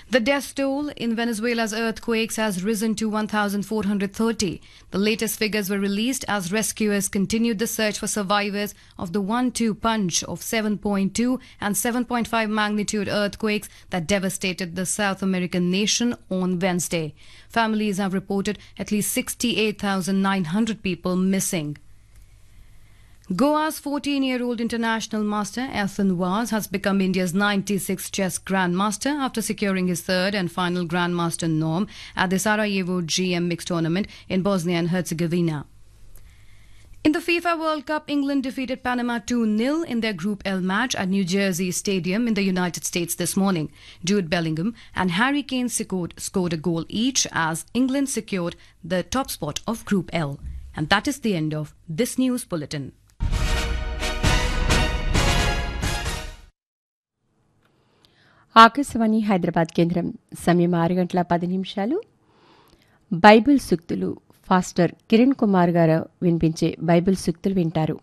The death toll in Venezuela's earthquakes has risen to 1,430. The latest figures were released as rescuers continued the search for survivors of the 1 2 punch of 7.2 and 7.5 magnitude earthquakes that devastated the South American nation on Wednesday. Families have reported at least 68,900 people missing. Goa's 14 year old international master Ethan Vaz has become India's 96th chess grandmaster after securing his third and final grandmaster norm at the Sarajevo GM Mixed Tournament in Bosnia and Herzegovina. In the FIFA World Cup, England defeated Panama 2 0 in their Group L match at New Jersey Stadium in the United States this morning. Jude Bellingham and Harry Kane scored, scored a goal each as England secured the top spot of Group L. And that is the end of this news bulletin. Akashvani Hyderabad కేంద్రం సమయం ఆరు గంటల పది నిమిషాలు Bible సూక్తులు faster Kiran Kumar గారు వినిపించే Bible సూక్తులు వింటారు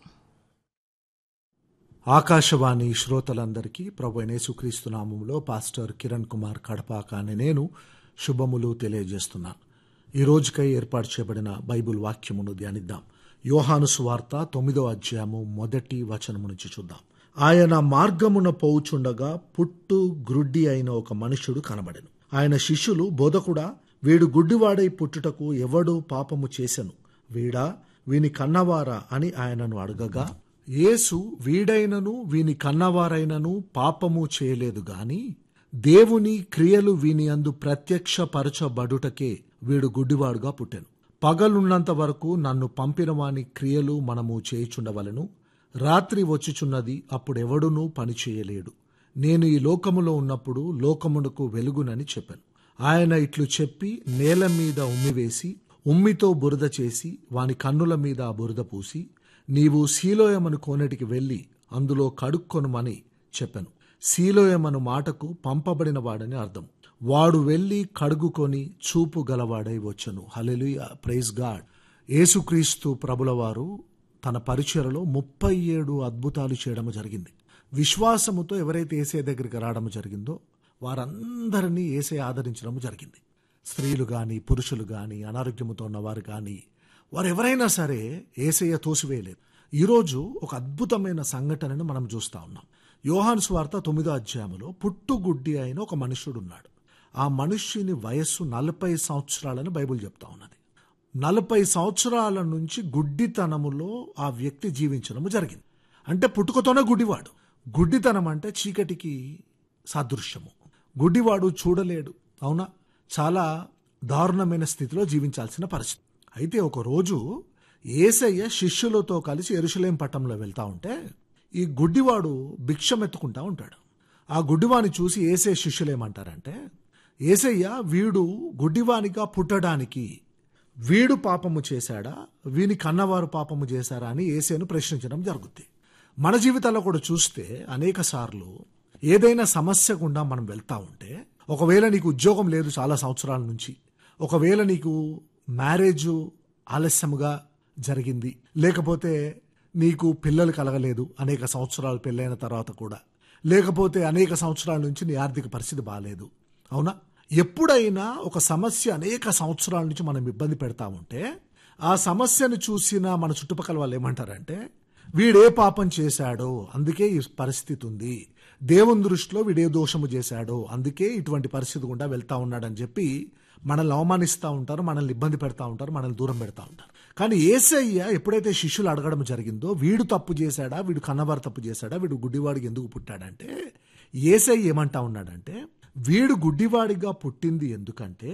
ఆకాశవాణి శ్రోతలందరికీ ప్రభు యేసుక్రీస్తు నామంలో పాస్టర్ కిరణ్ కుమార్ కడపాక అనే నేను శుభములు తెలియజేస్తున్నాను ఈ రోజుకై ఏర్పాటు చేయబడిన బైబిల్ వాక్యమును ధ్యానిద్దాం యోహాను సువార్త తొమ్మిదో అధ్యాయము మొదటి వచనము నుంచి చూద్దాం ఆయన మార్గమున పోవుచుండగా పుట్టు గ్రుడ్డి అయిన ఒక మనుషుడు కనబడెను ఆయన శిష్యులు బోధకుడా వీడు గుడ్డివాడై పుట్టుటకు ఎవడు పాపము చేసెను వీడా వీని కన్నవారా అని ఆయనను అడగగా యేసు వీడైనను వీని కన్నవారైనను పాపము చేయలేదు గాని దేవుని క్రియలు వీని అందు ప్రత్యక్షపరచబడుటకే వీడు గుడ్డివాడుగా పుట్టెను పగలున్నంత వరకు నన్ను పంపిన వాని క్రియలు మనము చేయుచుండవలను రాత్రి వచ్చుచున్నది అప్పుడెవడునూ పని చేయలేడు నేను ఈ లోకములో ఉన్నప్పుడు లోకమునకు వెలుగునని చెప్పాను ఆయన ఇట్లు చెప్పి నేల మీద ఉమ్మివేసి ఉమ్మితో బురద చేసి వాని కన్నుల మీద ఆ బురద పూసి నీవు శీలోయమను కోనటికి వెళ్ళి అందులో కడుక్కొనుమని చెప్పాను శీలోయమను మాటకు పంపబడిన వాడని అర్థం వాడు వెళ్ళి కడుగుకొని చూపు గలవాడై వచ్చను హలెలుయ ప్రైజ్ గాడ్ యేసుక్రీస్తు ప్రభులవారు తన పరిచయలో ముప్పై ఏడు అద్భుతాలు చేయడం జరిగింది విశ్వాసముతో ఎవరైతే ఏసే దగ్గరికి రావడం జరిగిందో వారందరినీ ఏసే ఆదరించడం జరిగింది స్త్రీలు కానీ పురుషులు కానీ అనారోగ్యముతో ఉన్నవారు కానీ వారు ఎవరైనా సరే ఏసయ్య తోసివేయలేదు ఈరోజు ఒక అద్భుతమైన సంఘటనను మనం చూస్తా ఉన్నాం యోహాన్ స్వార్త తొమ్మిదో అధ్యాయంలో పుట్టుగుడ్డి అయిన ఒక మనుష్యుడు ఉన్నాడు ఆ మనుష్యుని వయస్సు నలభై సంవత్సరాలని బైబుల్ చెప్తా ఉన్నది నలభై సంవత్సరాల నుంచి గుడ్డితనములో ఆ వ్యక్తి జీవించడము జరిగింది అంటే పుట్టుకతోనే గుడ్డివాడు గుడ్డితనం అంటే చీకటికి సాదృశ్యము గుడ్డివాడు చూడలేడు అవునా చాలా దారుణమైన స్థితిలో జీవించాల్సిన పరిస్థితి అయితే ఒక రోజు ఏసయ్య శిష్యులతో కలిసి ఎరుసలేం పట్టణంలో వెళ్తా ఉంటే ఈ గుడ్డివాడు భిక్షం ఎత్తుకుంటా ఉంటాడు ఆ గుడ్డివాని చూసి ఏసే శిష్యులు ఏమంటారంటే ఏసయ్య వీడు గుడ్డివానిగా పుట్టడానికి వీడు పాపము చేశాడా వీని కన్నవారు పాపము చేశారా అని ఏసేను ప్రశ్నించడం జరుగుద్ది మన జీవితాల్లో కూడా చూస్తే అనేక సార్లు ఏదైనా సమస్య గుండా మనం వెళ్తా ఉంటే ఒకవేళ నీకు ఉద్యోగం లేదు చాలా సంవత్సరాల నుంచి ఒకవేళ నీకు మ్యారేజ్ ఆలస్యముగా జరిగింది లేకపోతే నీకు పిల్లలు కలగలేదు అనేక సంవత్సరాలు పెళ్ళైన తర్వాత కూడా లేకపోతే అనేక సంవత్సరాల నుంచి నీ ఆర్థిక పరిస్థితి బాగాలేదు అవునా ఎప్పుడైనా ఒక సమస్య అనేక సంవత్సరాల నుంచి మనం ఇబ్బంది పెడతా ఉంటే ఆ సమస్యను చూసిన మన చుట్టుపక్కల వాళ్ళు ఏమంటారంటే వీడే పాపం చేశాడో అందుకే ఈ పరిస్థితి ఉంది దేవుని దృష్టిలో వీడే దోషము చేశాడో అందుకే ఇటువంటి పరిస్థితి గుండా వెళ్తా ఉన్నాడని చెప్పి మనల్ని అవమానిస్తూ ఉంటారు మనల్ని ఇబ్బంది పెడతా ఉంటారు మనల్ని దూరం పెడతా ఉంటారు కానీ ఏసయ్య ఎప్పుడైతే శిష్యులు అడగడం జరిగిందో వీడు తప్పు చేశాడా వీడు కన్నవారు తప్పు చేశాడా వీడు గుడ్డివాడికి ఎందుకు పుట్టాడంటే ఏసయ్య ఏమంటా ఉన్నాడంటే వీడు గుడ్డివాడిగా పుట్టింది ఎందుకంటే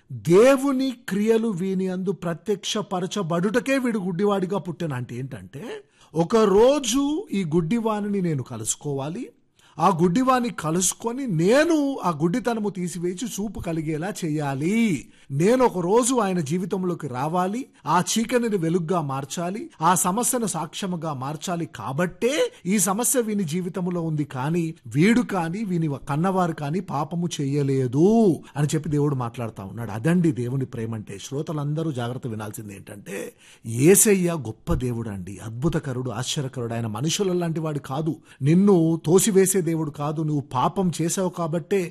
దేవుని క్రియలు వీని అందు ప్రత్యక్షపరచబడుటకే వీడు గుడ్డివాడిగా పుట్టాను అంటే ఏంటంటే ఒక రోజు ఈ గుడ్డివాణిని నేను కలుసుకోవాలి ఆ గుడ్డివాని కలుసుకొని నేను ఆ గుడ్డితనము తీసివేసి చూపు కలిగేలా చేయాలి నేను ఒక రోజు ఆయన జీవితంలోకి రావాలి ఆ చీకటిని వెలుగ్గా మార్చాలి ఆ సమస్యను సాక్ష్యముగా మార్చాలి కాబట్టే ఈ సమస్య వీని జీవితంలో ఉంది కానీ వీడు కానీ వీని కన్నవారు కానీ పాపము చేయలేదు అని చెప్పి దేవుడు మాట్లాడుతూ ఉన్నాడు అదండి దేవుని ప్రేమ అంటే శ్రోతలందరూ జాగ్రత్త వినాల్సింది ఏంటంటే ఏసయ్య గొప్ప దేవుడు అండి అద్భుతకరుడు ఆశ్చర్యకరుడు ఆయన మనుషుల లాంటి వాడు కాదు నిన్ను తోసివేసే దేవుడు కాదు నువ్వు పాపం చేసావు కాబట్టే